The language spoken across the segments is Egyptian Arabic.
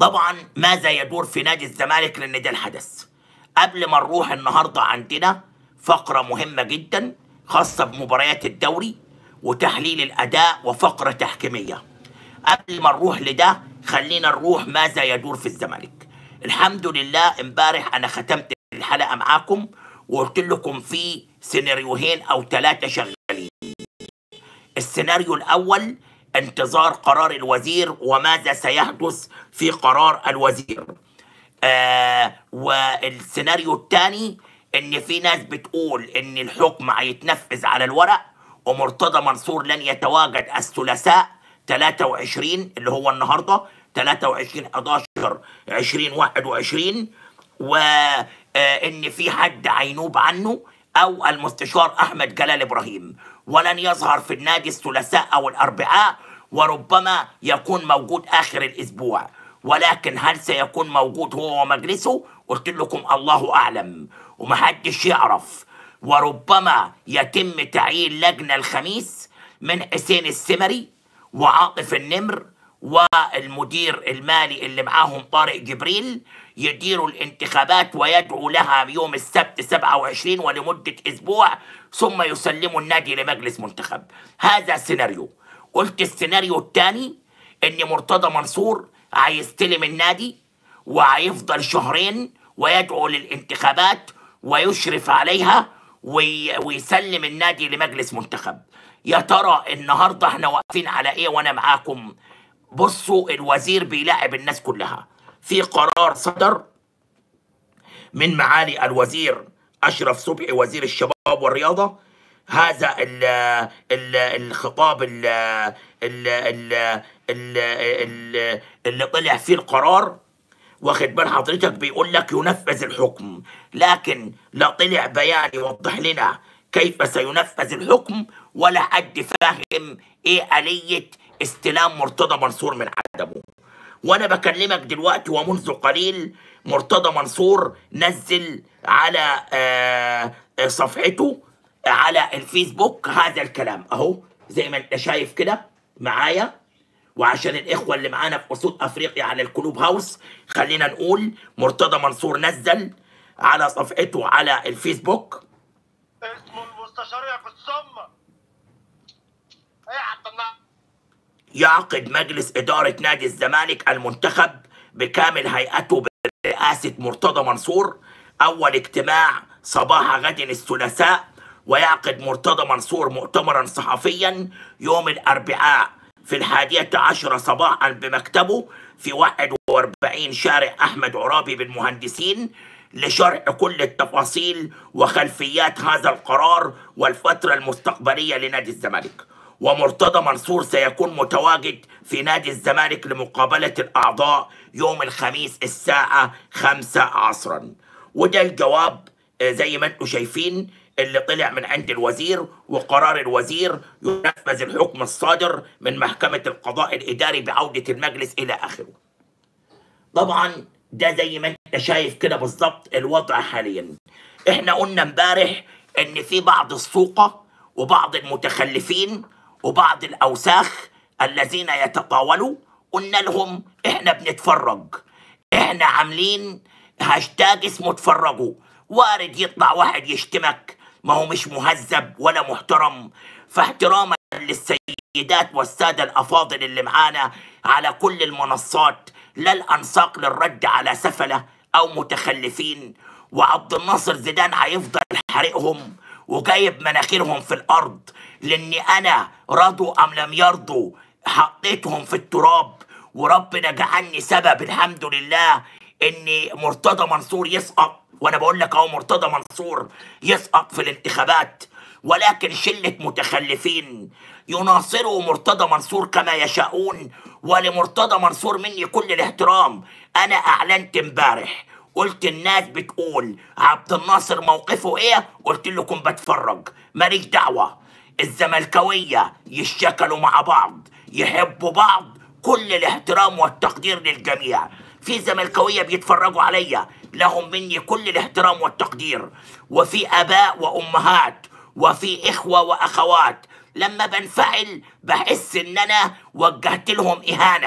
طبعا ماذا يدور في نادي الزمالك لان ده الحدث قبل ما نروح النهارده عندنا فقره مهمه جدا خاصه بمباريات الدوري وتحليل الاداء وفقره تحكيميه قبل ما نروح لده خلينا نروح ماذا يدور في الزمالك الحمد لله امبارح انا ختمت الحلقه معاكم وقلت لكم في سيناريوهين او ثلاثه شغالين السيناريو الاول انتظار قرار الوزير وماذا سيحدث في قرار الوزير آه والسيناريو الثاني ان في ناس بتقول ان الحكم هيتنفذ على الورق ومرتضى منصور لن يتواجد الثلاثاء 23 اللي هو النهارده 23 11 2021 وان في حد هينوب عنه او المستشار احمد جلال ابراهيم ولن يظهر في النادي الثلاثاء او الاربعاء وربما يكون موجود اخر الاسبوع ولكن هل سيكون موجود هو ومجلسه قلت لكم الله اعلم ومحدش يعرف وربما يتم تعيين لجنه الخميس من حسين السمري وعاطف النمر والمدير المالي اللي معاهم طارق جبريل يديروا الانتخابات ويدعو لها يوم السبت 27 ولمدة أسبوع ثم يسلموا النادي لمجلس منتخب هذا سيناريو قلت السيناريو الثاني ان مرتضى منصور هيستلم النادي وهيفضل شهرين ويدعو للانتخابات ويشرف عليها وي ويسلم النادي لمجلس منتخب يا ترى النهارده احنا واقفين على ايه وانا معاكم بصوا الوزير بيلاعب الناس كلها في قرار صدر من معالي الوزير اشرف صبحي وزير الشباب والرياضه هذا ال ال الخطاب ال ال ال ال ال اللي طلع فيه القرار واخد بال حضرتك بيقول لك ينفذ الحكم لكن لا طلع بيان يوضح لنا كيف سينفذ الحكم ولا حد فاهم ايه آلية استلام مرتضى منصور من عدمه وانا بكلمك دلوقتي ومنذ قليل مرتضى منصور نزل على آه، آه، صفحته على الفيسبوك هذا الكلام اهو زي ما انت شايف كده معايا وعشان الاخوه اللي معانا في اسود افريقيا على الكلوب هاوس خلينا نقول مرتضى منصور نزل على صفحته على الفيسبوك اسمه المستشار يا الصمة ايه يا عبد الله يعقد مجلس إدارة نادي الزمالك المنتخب بكامل هيئته برئاسة مرتضى منصور أول اجتماع صباح غد الثلاثاء ويعقد مرتضى منصور مؤتمرا صحفيا يوم الأربعاء في الحادية عشرة صباحا بمكتبه في 41 شارع أحمد عرابي بالمهندسين لشرح كل التفاصيل وخلفيات هذا القرار والفترة المستقبلية لنادي الزمالك ومرتضى منصور سيكون متواجد في نادي الزمالك لمقابلة الأعضاء يوم الخميس الساعة خمسة عصرا وده الجواب آه، زي ما انتم شايفين اللي طلع من عند الوزير وقرار الوزير ينفذ الحكم الصادر من محكمة القضاء الإداري بعودة المجلس إلى آخره طبعا ده زي ما انت شايف كده بالظبط الوضع حاليا احنا قلنا امبارح ان في بعض السوقة وبعض المتخلفين وبعض الاوساخ الذين يتطاولوا قلنا لهم احنا بنتفرج احنا عاملين هاشتاج اسمه اتفرجوا وارد يطلع واحد يشتمك ما هو مش مهذب ولا محترم فاحتراما للسيدات والسادة الأفاضل اللي معانا على كل المنصات لا الأنساق للرد على سفلة أو متخلفين وعبد الناصر زيدان هيفضل حارقهم وجايب مناخيرهم في الأرض لأني أنا رضوا أم لم يرضوا حطيتهم في التراب وربنا جعلني سبب الحمد لله ان مرتضى منصور يسقط وانا بقول لك اهو مرتضى منصور يسقط في الانتخابات ولكن شله متخلفين يناصروا مرتضى منصور كما يشاءون ولمرتضى منصور مني كل الاحترام انا اعلنت امبارح قلت الناس بتقول عبد الناصر موقفه ايه قلت لكم بتفرج ماليش دعوه الزملكاويه يشكلوا مع بعض يحبوا بعض كل الاحترام والتقدير للجميع في زملكاويه بيتفرجوا عليا لهم مني كل الاحترام والتقدير وفي اباء وامهات وفي اخوه واخوات لما بنفعل بحس ان انا وجهت لهم اهانه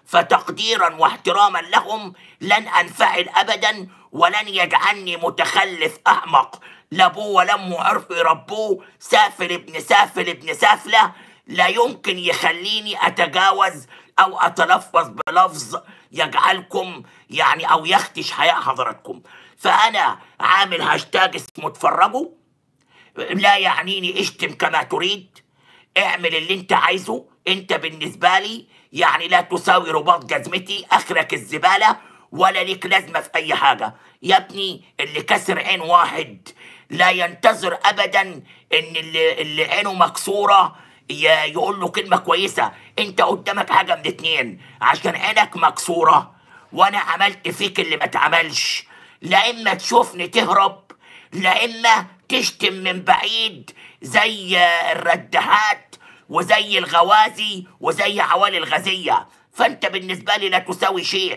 فتقديرا واحتراما لهم لن انفعل ابدا ولن يجعلني متخلف احمق لا ابوه ولا امه عرفوا يربوه سافل ابن سافل ابن سافله لا يمكن يخليني اتجاوز او اتلفظ بلفظ يجعلكم يعني او يختش حياء حضراتكم فانا عامل هاشتاج اسمه اتفرجوا لا يعنيني اشتم كما تريد اعمل اللي انت عايزه انت بالنسبة لي يعني لا تساوي رباط جزمتي اخرك الزبالة ولا ليك لازمة في اي حاجة يا ابني اللي كسر عين واحد لا ينتظر ابدا ان اللي, اللي عينه مكسورة ي- يقول له كلمة كويسة انت قدامك حاجة من اتنين عشان عينك مكسورة وانا عملت فيك اللي ما اتعملش لا اما تشوفني تهرب لا اما تشتم من بعيد زي الردهات وزي الغوازي وزي عوالي الغزية فانت بالنسبة لي لا تساوي شيء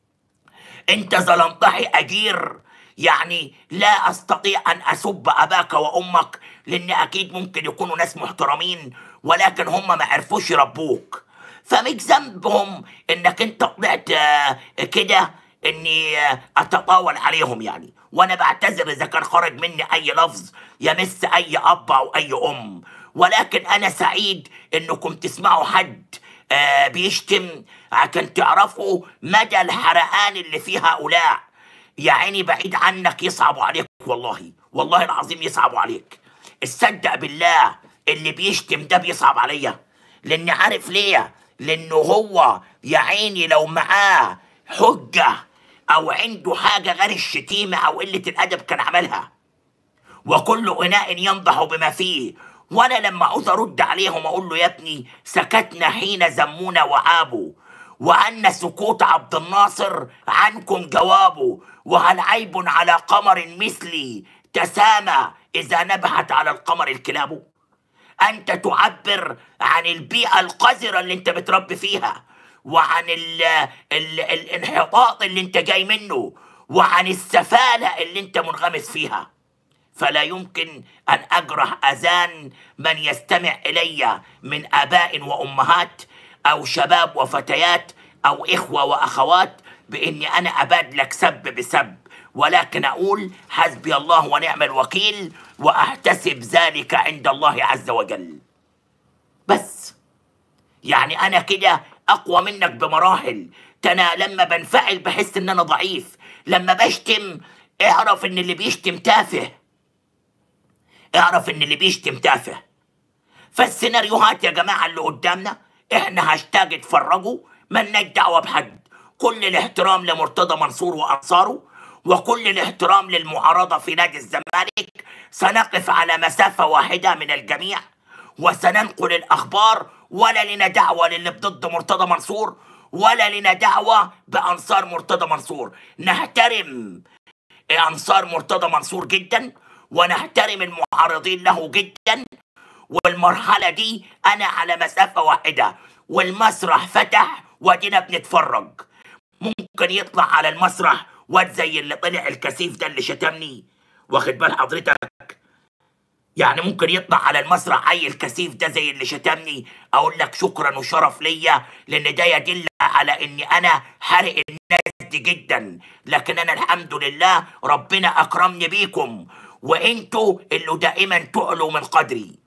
انت ظلمتحي اجير يعني لا استطيع ان اسب اباك وامك لان اكيد ممكن يكونوا ناس محترمين ولكن هم ما عرفوش يربوك فمش ذنبهم انك انت طلعت آه، كده اني آه، اتطاول عليهم يعني وانا بعتذر اذا كان خرج مني اي لفظ يمس اي اب او اي ام ولكن انا سعيد انكم تسمعوا حد آه بيشتم عشان تعرفوا مدى الحرقان اللي في هؤلاء يا عيني بعيد عنك يصعبوا عليك والله والله العظيم يصعبوا عليك اصدق بالله اللي بيشتم ده بيصعب عليا لاني عارف ليه لانه هو يا عيني لو معاه حجة او عنده حاجة غير الشتيمة او قلة الادب كان عملها وكل اناء ينضح بما فيه وانا لما عاوز ارد عليهم اقول له يا ابني سكتنا حين ذمونا وعابوا وان سكوت عبد الناصر عنكم جوابه وهل عيب على قمر مثلي تسامى اذا نبحت على القمر الكلاب انت تعبر عن البيئه القذره اللي انت بتربي فيها وعن ال ال الانحطاط اللي انت جاي منه وعن السفاله اللي انت منغمس فيها فلا يمكن ان اجرح اذان من يستمع الي من اباء وامهات او شباب وفتيات او اخوه واخوات باني انا ابادلك سب بسب ولكن اقول حسبي الله ونعم الوكيل واحتسب ذلك عند الله عز وجل بس يعني انا كده اقوى منك بمراحل ده انا لما بنفعل بحس ان انا ضعيف لما بشتم اعرف ان اللي بيشتم تافه اعرف ان اللي بيشتم تافه فالسيناريوهات يا جماعه اللي قدامنا احنا هاشتاج اتفرجوا مالناش دعوه بحد كل الاحترام لمرتضى منصور وانصاره وكل الاحترام للمعارضه في نادي الزمالك سنقف على مسافه واحده من الجميع وسننقل الاخبار ولا لنا دعوه للي ضد مرتضى منصور ولا لنا دعوه بانصار مرتضى منصور نحترم انصار مرتضى منصور جدا ونحترم المعارضين له جدا والمرحله دي انا على مسافه واحده والمسرح فتح وادينا بنتفرج ممكن يطلع على المسرح واد زي اللي طلع الكثيف ده اللي شتمني واخد بال حضرتك يعني ممكن يطلع على المسرح عيل كثيف ده زي اللي شتمني اقول لك شكرا وشرف ليا لان ده يدل على اني انا حارق الناس دي جدا لكن انا الحمد لله ربنا اكرمني بيكم وانتوا اللي دائما تعلوا من قدري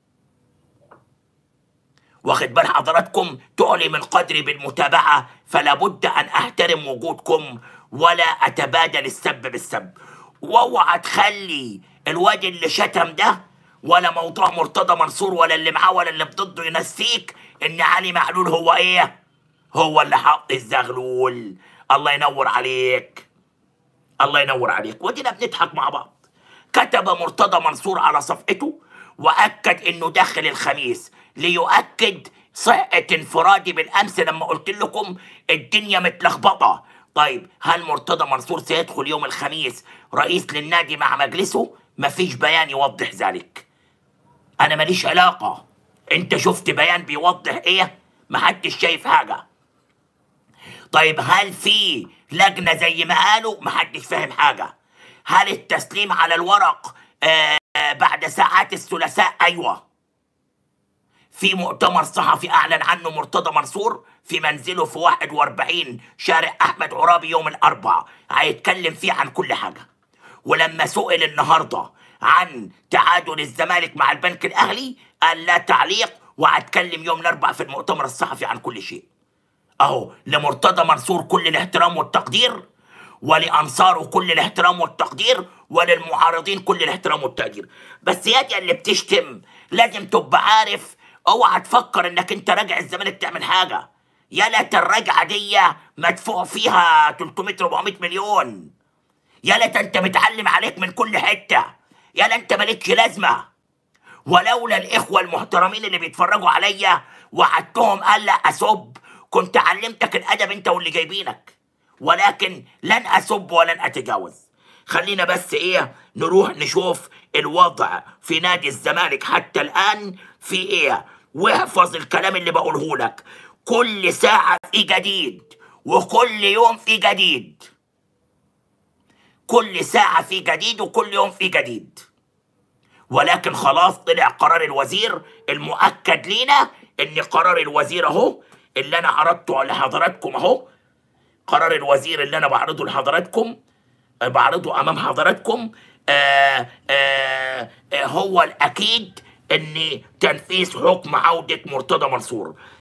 واخد بال حضراتكم تعلي من قدري بالمتابعة فلا بد أن أحترم وجودكم ولا أتبادل السب بالسب واوعى تخلي الواد اللي شتم ده ولا موضوع مرتضى منصور ولا اللي معاه ولا اللي ضده ينسيك ان علي معلول هو ايه هو اللي حط الزغلول الله ينور عليك الله ينور عليك ودينا بنضحك مع بعض كتب مرتضى منصور على صفحته واكد انه داخل الخميس ليؤكد صحة انفرادي بالامس لما قلت لكم الدنيا متلخبطة طيب هل مرتضى منصور سيدخل يوم الخميس رئيس للنادي مع مجلسه مفيش بيان يوضح ذلك انا ماليش علاقة انت شفت بيان بيوضح ايه محدش شايف حاجة طيب هل في لجنة زي ما قالوا محدش فاهم حاجة هل التسليم على الورق آه بعد ساعات الثلاثاء ايوه في مؤتمر صحفي اعلن عنه مرتضى منصور في منزله في 41 شارع احمد عرابي يوم الاربعاء هيتكلم فيه عن كل حاجه ولما سئل النهارده عن تعادل الزمالك مع البنك الاهلي قال لا تعليق وهتكلم يوم الاربعاء في المؤتمر الصحفي عن كل شيء اهو لمرتضى منصور كل الاحترام والتقدير ولانصاره كل الاحترام والتقدير وللمعارضين كل الاحترام والتقدير بس يا دي اللي بتشتم لازم تبقى عارف اوعى تفكر انك انت راجع الزمالك تعمل حاجه يا ليت الرجعه دي مدفوع فيها 300 400 مليون يا ليت انت متعلم عليك من كل حته يا لا انت مالكش لازمه ولولا الاخوه المحترمين اللي بيتفرجوا عليا وعدتهم الا اسب كنت علمتك الادب انت واللي جايبينك ولكن لن اسب ولن اتجاوز خلينا بس ايه نروح نشوف الوضع في نادي الزمالك حتى الان في ايه واحفظ الكلام اللي بقوله لك كل ساعة في جديد وكل يوم في جديد كل ساعة في جديد وكل يوم في جديد ولكن خلاص طلع قرار الوزير المؤكد لينا ان قرار الوزير اهو اللي انا عرضته لحضراتكم اهو قرار الوزير اللي انا بعرضه لحضراتكم آه، بعرضه امام حضراتكم آه آه آه هو الاكيد ان تنفيذ حكم عودة مرتضى منصور